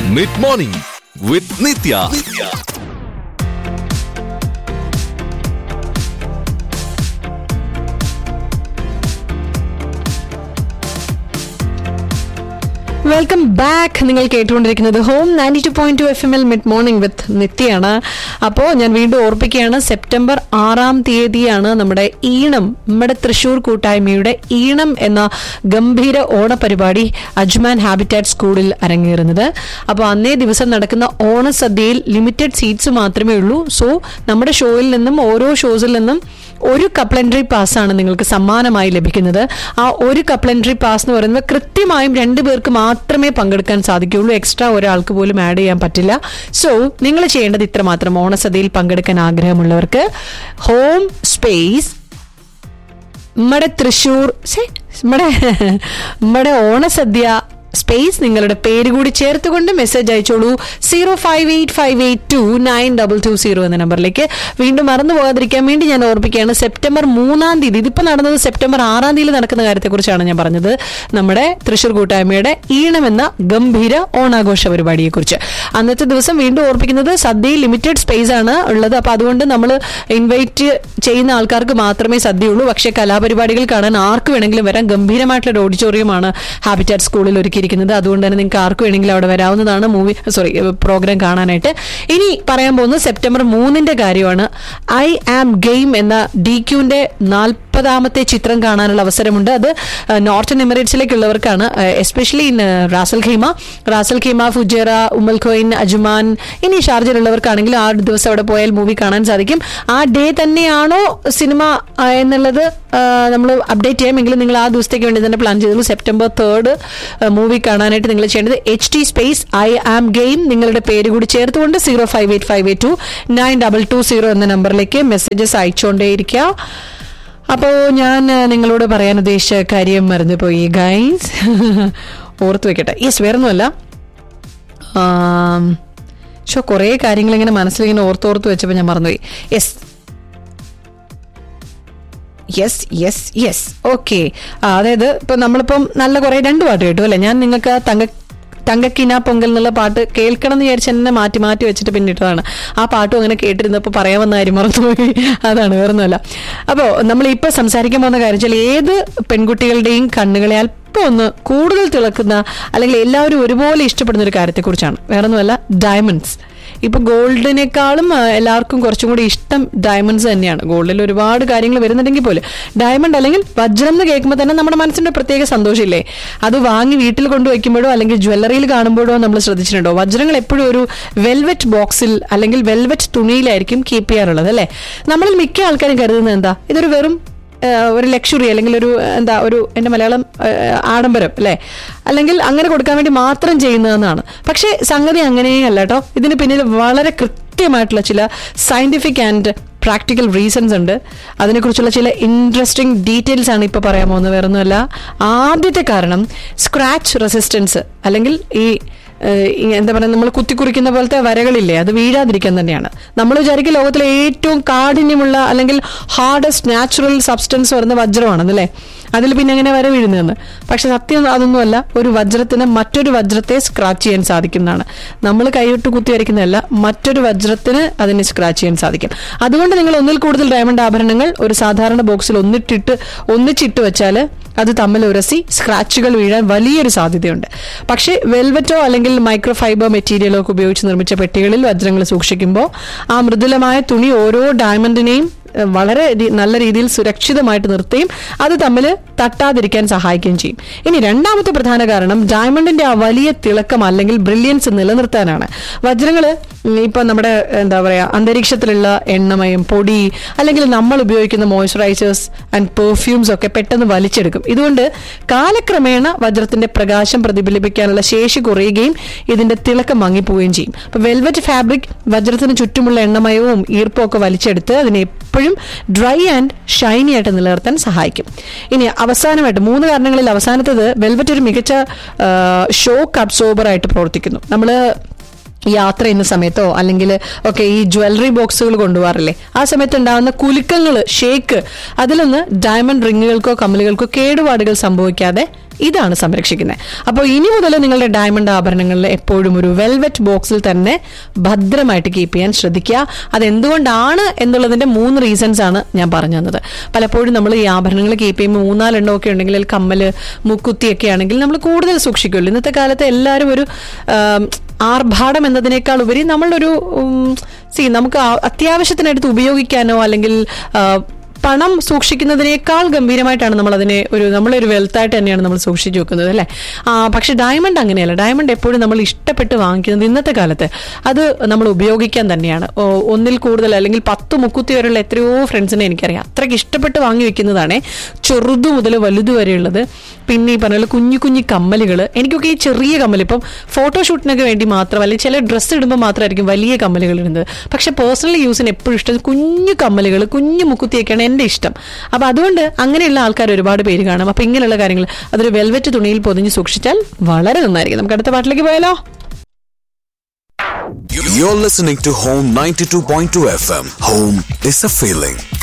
Mid morning with Nithya welcome back നിങ്ങൾ കേട്ടുകൊണ്ടിരിക്കുന്നത് home ninety two point two F M L mid morning with നിത്യയാണ് അപ്പോൾ ഞാൻ വീണ്ടും ഓർപ്പിക്കുകയാണ് സെപ്റ്റംബർ ആറാം തീയതിയാണ് നമ്മുടെ ഈണം നമ്മുടെ തൃശൂർ കൂട്ടായ്മയുടെ ഈണം എന്ന ഗംഭീര ഓണപരിപാടി അജ്മാൻ ഹാബിറ്റാറ്റ് സ്കൂളിൽ അരങ്ങേറുന്നത് അപ്പോൾ അന്നേ ദിവസം നടക്കുന്ന ഓണസദ്യയിൽ ലിമിറ്റഡ് സീറ്റ്സ് മാത്രമേ ഉള്ളൂ സോ നമ്മുടെ ഷോയിൽ നിന്നും ഓരോ ഷോസിൽ നിന്നും ഒരു കപ്ലൻട്രി പാസ് ആണ് നിങ്ങൾക്ക് സമ്മാനമായി ലഭിക്കുന്നത് ആ ഒരു കപ്ലൻട്രി പാസ് എന്ന് പറയുന്നത് കൃത്യമായും രണ്ടു പേർക്ക് മാത്രമേ പങ്കെടുക്കാൻ സാധിക്കുകയുള്ളൂ എക്സ്ട്രാ ഒരാൾക്ക് പോലും ആഡ് ചെയ്യാൻ പറ്റില്ല സോ നിങ്ങൾ ചെയ്യേണ്ടത് ഇത്ര മാത്രം ഓണസദ്യയിൽ പങ്കെടുക്കാൻ ആഗ്രഹമുള്ളവർക്ക് ഹോം സ്പേസ് നമ്മുടെ തൃശ്ശൂർ ശ്ശേ, നമ്മുടെ നമ്മുടെ ഓണസദ്യ സ്പേസ് നിങ്ങളുടെ പേര് കൂടി ചേർത്തുകൊണ്ട് മെസ്സേജ് അയച്ചോളൂ zero five eight five eight two nine double two zero എന്ന നമ്പറിലേക്ക് വീണ്ടും മറന്നു പോകാതിരിക്കാൻ വേണ്ടി ഞാൻ ഓർപ്പിക്കുകയാണ് സെപ്റ്റംബർ മൂന്നാം തീയതി ഇതിപ്പോൾ നടന്നത് സെപ്റ്റംബർ ആറാം തീയതി നടക്കുന്ന കാര്യത്തെക്കുറിച്ചാണ് ഞാൻ പറഞ്ഞത് നമ്മുടെ തൃശ്ശൂർ കൂട്ടായ്മയുടെ ഈണമെന്ന ഗംഭീര ഓണാഘോഷ പരിപാടിയെക്കുറിച്ച് അന്നത്തെ ദിവസം വീണ്ടും ഓർപ്പിക്കുന്നത് സദ്യയിൽ ലിമിറ്റഡ് സ്പേസ് ആണ് ഉള്ളത് അപ്പോൾ അതുകൊണ്ട് നമ്മൾ ഇൻവൈറ്റ് ചെയ്യുന്ന ആൾക്കാർക്ക് മാത്രമേ സദ്യയുള്ളൂ പക്ഷേ കലാപരിപാടികൾ കാണാൻ ആർക്ക് വേണമെങ്കിലും വരാം ഗംഭീരമായിട്ടുള്ള ഒരു ഓഡിറ്റോറിയമാണ് ഹാബിറ്റാറ്റ് സ്കൂളിൽ ഒരുക്കിയിരിക്കുന്നത് അതുകൊണ്ട് തന്നെ നിങ്ങൾക്ക് ആർക്ക് വേണമെങ്കിലും അവിടെ വരാവുന്നതാണ് മൂവി സോറി പ്രോഗ്രാം കാണാനായിട്ട് ഇനി പറയാൻ പോകുന്നത് സെപ്റ്റംബർ മൂന്നിന്റെ കാര്യമാണ് ഐ ആം ഗെയിം എന്ന ഡി ക്യൂന്റെ നാൽപ്പതാമത്തെ ചിത്രം കാണാനുള്ള അവസരമുണ്ട് അത് നോർത്തൺ എമിറേറ്റ്സിലേക്കുള്ളവർക്കാണ് especially in Ras al Khaimah Ras al Khaimah Fujairah Umm al Quwain Ajman ഇനി ഷാർജയിലുള്ളവർക്കാണെങ്കിൽ ആ ദിവസം അവിടെ പോയാൽ മൂവി കാണാൻ സാധിക്കും ആ ഡേ തന്നെയാണോ സിനിമ ആ, എന്നുള്ളത് നമ്മൾ അപ്ഡേറ്റ് ചെയ്യാമെങ്കിലും നിങ്ങൾ ആ ദിവസത്തേക്ക് വേണ്ടി തന്നെ പ്ലാൻ ചെയ്തോളൂ സെപ്റ്റംബർ തേർഡ് മൂവി കാണാനായിട്ട് നിങ്ങൾ ചെയ്യേണ്ടത് H T space I am game നിങ്ങളുടെ പേര് കൂടി ചേർത്തുകൊണ്ട് zero five eight five eight two nine double two zero എന്ന നമ്പറിലേക്ക് മെസ്സേജസ് അയച്ചുകൊണ്ടേയിരിക്കുക അപ്പോൾ ഞാൻ ആ, നിങ്ങളോട് പറയാൻ ഉദ്ദേശിച്ച കാര്യം മറന്നുപോയി ഗൈസ് ഓർത്തു വെക്കട്ടെ യെസ് വേറൊന്നുമല്ല ഷോ കുറേ കാര്യങ്ങൾ ഇങ്ങനെ മനസ്സിലിങ്ങനെ ഓർത്തോർത്ത് വെച്ചപ്പോൾ ഞാൻ മറന്നുപോയി yes yes yes yes okay അതായത് ഇപ്പൊ നമ്മളിപ്പം നല്ല കുറെ രണ്ട് പാട്ട് കേട്ടു അല്ലെ ഞാൻ നിങ്ങൾക്ക് ആ തങ്ക തങ്കക്കിന പൊങ്കൽ എന്നുള്ള പാട്ട് കേൾക്കണം എന്ന് വിചാരിച്ച് എന്നെ മാറ്റി മാറ്റി വെച്ചിട്ട് പിന്നിട്ടതാണ് ആ പാട്ടും അങ്ങനെ കേട്ടിരുന്നപ്പോൾ പറയാമെന്ന കാര്യം മറന്നുപോയി അതാണ് വേറൊന്നുമല്ല അപ്പോൾ നമ്മൾ ഇപ്പോൾ സംസാരിക്കാൻ പോകുന്ന കാര്യം വെച്ചാൽ ഏത് പെൺകുട്ടികളുടെയും കണ്ണുകളെ അല്പം ഒന്ന് കൂടുതൽ തിളക്കുന്ന അല്ലെങ്കിൽ എല്ലാവരും ഒരുപോലെ ഇഷ്ടപ്പെടുന്ന ഒരു കാര്യത്തെക്കുറിച്ചാണ് വേറൊന്നുമല്ല ഡയമണ്ട്സ് ഇപ്പൊ ഗോൾഡിനേക്കാളും ആ, എല്ലാവർക്കും കുറച്ചും കൂടി ഇഷ്ടം ഡയമണ്ട്സ് തന്നെയാണ് ഗോൾഡിൽ ഒരുപാട് കാര്യങ്ങൾ വരുന്നുണ്ടെങ്കിൽ പോലും ഡയമണ്ട് അല്ലെങ്കിൽ വജ്രം എന്ന് കേൾക്കുമ്പോൾ തന്നെ നമ്മുടെ മനസ്സിന്റെ പ്രത്യേക സന്തോഷമില്ലേ അത് വാങ്ങി വീട്ടിൽ കൊണ്ടുവയ്ക്കുമ്പോഴോ അല്ലെങ്കിൽ ജ്വല്ലറിയിൽ കാണുമ്പോഴോ നമ്മൾ ശ്രദ്ധിച്ചിട്ടുണ്ടോ വജ്രങ്ങൾ എപ്പോഴും ഒരു വെൽവെറ്റ് ബോക്സിൽ അല്ലെങ്കിൽ വെൽവെറ്റ് തുണിയിലായിരിക്കും കീപ്പ് ചെയ്യാറുള്ളത് അല്ലേ നമ്മളിൽ മിക്ക ആൾക്കാരും കരുതുന്നത് എന്താ ഇതൊരു വെറും ഏഹ് ഒരു ലക്ഷറി അല്ലെങ്കിൽ ഒരു എന്താ ഒരു എന്റെ മലയാളം ഏഹ് ആഡംബരം അല്ലെ അല്ലെങ്കിൽ അങ്ങനെ കൊടുക്കാൻ വേണ്ടി മാത്രം ചെയ്യുന്നതെന്നാണ് പക്ഷേ സംഗതി അങ്ങനെയല്ല കേട്ടോ ഇതിന് പിന്നിൽ വളരെ കൃത്യമായിട്ടുള്ള ചില സയന്റിഫിക് ആൻഡ് പ്രാക്ടിക്കൽ റീസൺസ് ഉണ്ട് അതിനെക്കുറിച്ചുള്ള ചില ഇൻട്രസ്റ്റിംഗ് ഡീറ്റെയിൽസ് ആണ് ഇപ്പോൾ പറയാൻ പോകുന്നത് വേറെ ഒന്നുമല്ല ആദ്യത്തെ കാരണം സ്ക്രാച്ച് റെസിസ്റ്റൻസ് അല്ലെങ്കിൽ ഈ ഏഹ് ഈ എന്താ പറയുക നമ്മൾ കുത്തിക്കുറിക്കുന്ന പോലത്തെ വരകളില്ലേ അത് വീഴാതിരിക്കാൻ തന്നെയാണ് നമ്മൾ വിചാരിക്കും ലോകത്തിലെ ഏറ്റവും കാഠിന്യമുള്ള അല്ലെങ്കിൽ ഹാർഡസ്റ്റ് നാച്ചുറൽ സബ്സ്റ്റൻസ് വരുന്ന വജ്രമാണെന്നല്ലേ അതിൽ പിന്നെ എങ്ങനെ വര വീഴുന്നതെന്ന് പക്ഷെ സത്യം അതൊന്നുമല്ല ഒരു വജ്രത്തിന് മറ്റൊരു വജ്രത്തെ സ്ക്രാച്ച് ചെയ്യാൻ സാധിക്കുന്നതാണ് നമ്മൾ കൈവിട്ട് കുത്തി വരയ്ക്കുന്നതല്ല മറ്റൊരു വജ്രത്തിന് അതിനെ സ്ക്രാച്ച് ചെയ്യാൻ സാധിക്കും അതുകൊണ്ട് നിങ്ങൾ ഒന്നിൽ കൂടുതൽ ഡയമണ്ട് ആഭരണങ്ങൾ ഒരു സാധാരണ ബോക്സിൽ ഒന്നിട്ടിട്ട് ഒന്നിച്ചിട്ട് വെച്ചാൽ അത് തമ്മിൽ ഉരസി സ്ക്രാച്ചുകൾ വീഴാൻ വലിയൊരു സാധ്യതയുണ്ട് പക്ഷേ വെൽവെറ്റോ അല്ലെങ്കിൽ മൈക്രോ ഫൈബർ മെറ്റീരിയലോ ഒക്കെ ഉപയോഗിച്ച് നിർമ്മിച്ച പെട്ടികളിൽ വജ്രങ്ങൾ സൂക്ഷിക്കുമ്പോൾ ആ മൃദുലമായ തുണി ഓരോ ഡയമണ്ടിനെയും ഏഹ്, വളരെ രി- നല്ല രീതിയിൽ സുരക്ഷിതമായിട്ട് നിർത്തുകയും അത് തമ്മിൽ തട്ടാതിരിക്കാൻ സഹായിക്കുകയും ചെയ്യും ഇനി രണ്ടാമത്തെ പ്രധാന കാരണം ഡയമണ്ടിന്റെ ആ വലിയ തിളക്കം അല്ലെങ്കിൽ ബ്രില്യൻസ് നിലനിർത്താനാണ് വജ്രങ്ങൾ ഇപ്പൊ നമ്മുടെ എന്താ പറയാ അന്തരീക്ഷത്തിലുള്ള എണ്ണമയം പൊടി അല്ലെങ്കിൽ നമ്മൾ ഉപയോഗിക്കുന്ന മോയ്സ്ചറൈസേഴ്സ് ആൻഡ് പെർഫ്യൂംസ് ഒക്കെ പെട്ടെന്ന് വലിച്ചെടുക്കും ഇതുകൊണ്ട് കാലക്രമേണ വജ്രത്തിന്റെ പ്രകാശം പ്രതിഫലിപ്പിക്കാനുള്ള ശേഷി കുറയുകയും ഇതിന്റെ തിളക്കം മങ്ങിപ്പോവുകയും ചെയ്യും അപ്പൊ വെൽവെറ്റ് ഫാബ്രിക് വജ്രത്തിന് ചുറ്റുമുള്ള എണ്ണമയവും ഈർപ്പവും ഒക്കെ വലിച്ചെടുത്ത് അതിനെ എപ്പോഴും ഡ്രൈ ആൻഡ് ഷൈനി ആയിട്ട് നിലനിർത്താൻ സഹായിക്കും ഇനി അവസാനമായിട്ട് മൂന്ന് കാരണങ്ങളിൽ അവസാനത്തത് വെൽവെറ്റ് ഒരു മികച്ച ഷോക്ക് അബ്സോർബർ ആയിട്ട് പ്രവർത്തിക്കുന്നു നമ്മൾ യാത്ര ചെയ്യുന്ന സമയത്തോ അല്ലെങ്കിൽ ഒക്കെ ഈ ജ്വല്ലറി ബോക്സുകൾ കൊണ്ടുപോകാറില്ലേ ആ സമയത്ത് ഉണ്ടാകുന്ന കുലുക്കങ്ങൾ ഷേക്ക് അതിലൊന്ന് ഡയമണ്ട് റിങ്ങുകൾക്കോ കമ്മലുകൾക്കോ കേടുപാടുകൾ സംഭവിക്കാതെ ഇതാണ് സംരക്ഷിക്കുന്നത് അപ്പോൾ ഇനി മുതൽ നിങ്ങളുടെ ഡയമണ്ട് ആഭരണങ്ങളിൽ എപ്പോഴും ഒരു വെൽവെറ്റ് ബോക്സിൽ തന്നെ ഭദ്രമായിട്ട് കീപ്പ് ചെയ്യാൻ ശ്രദ്ധിക്കുക അതെന്തുകൊണ്ടാണ് എന്നുള്ളതിന്റെ മൂന്ന് റീസൺസ് ആണ് ഞാൻ പറഞ്ഞു തന്നത് പലപ്പോഴും നമ്മൾ ഈ ആഭരണങ്ങൾ കീപ്പ് ചെയ്യുമ്പോൾ മൂന്നാലെണ്ണം ഒക്കെ ഉണ്ടെങ്കിൽ അതിൽ കമ്മല് മുക്കുത്തിയൊക്കെ ആണെങ്കിൽ നമ്മൾ കൂടുതൽ സൂക്ഷിക്കുള്ളൂ ഇന്നത്തെ കാലത്ത് എല്ലാവരും ഒരു ആം, ആർഭാടം എന്നതിനേക്കാൾ ഉപരി നമ്മളൊരു സി നമുക്ക് ആ- അത്യാവശ്യത്തിനായിട്ട് ഉപയോഗിക്കാനോ അല്ലെങ്കിൽ ആ, പണം സൂക്ഷിക്കുന്നതിനേക്കാൾ ഗംഭീരമായിട്ടാണ് നമ്മൾ അതിനെ ഒരു നമ്മളൊരു വെൽത്തായിട്ട് തന്നെയാണ് നമ്മൾ സൂക്ഷിച്ചു വെക്കുന്നത് അല്ലേ ആ, പക്ഷെ ഡയമണ്ട് അങ്ങനെയല്ല ഡയമണ്ട് എപ്പോഴും നമ്മൾ ഇഷ്ടപ്പെട്ട് വാങ്ങിക്കുന്നത് ഇന്നത്തെ കാലത്ത് അത് നമ്മൾ ഉപയോഗിക്കാൻ തന്നെയാണ് ഓ, ഒന്നിൽ കൂടുതൽ അല്ലെങ്കിൽ പത്ത് മുക്കുത്തി വരെയുള്ള എത്രയോ ഫ്രണ്ട്സിനെ എനിക്കറിയാം അത്രയ്ക്ക് ഇഷ്ടപ്പെട്ട് വാങ്ങി വെക്കുന്നതാണേ ചെറുതു മുതൽ വലുതു വരെയുള്ളത് പിന്നെ ഈ പറഞ്ഞ പോലെ കുഞ്ഞു കുഞ്ഞു കമ്മലുകൾ എനിക്കൊക്കെ ഈ ചെറിയ കമ്മൽ ഇപ്പം ഫോട്ടോഷൂട്ടിനൊക്കെ വേണ്ടി മാത്രം അല്ലെങ്കിൽ ചില ഡ്രസ്സ് ഇടുമ്പോൾ മാത്രമായിരിക്കും വലിയ കമ്മലുകൾ ഇടുന്നത് പക്ഷെ പേഴ്സണൽ യൂസിന് എപ്പോഴും ഇഷ്ടം കുഞ്ഞു കമ്മലുകൾ കുഞ്ഞു മുക്കുത്തിയൊക്കെയാണ് എൻ്റെ ഇഷ്ടം അപ്പൊ അതുകൊണ്ട് അങ്ങനെയുള്ള ആൾക്കാർ ഒരുപാട് പേര് കാണും അപ്പൊ ഇങ്ങനെയുള്ള കാര്യങ്ങൾ അതൊരു വെൽവെറ്റ് തുണിയിൽ പൊതിഞ്ഞ് സൂക്ഷിച്ചാൽ വളരെ നന്നായിരിക്കും നമുക്ക് അടുത്ത പാട്ടിലേക്ക് പോയാലോ You're listening to Home 92.2 FM. Home is a feeling.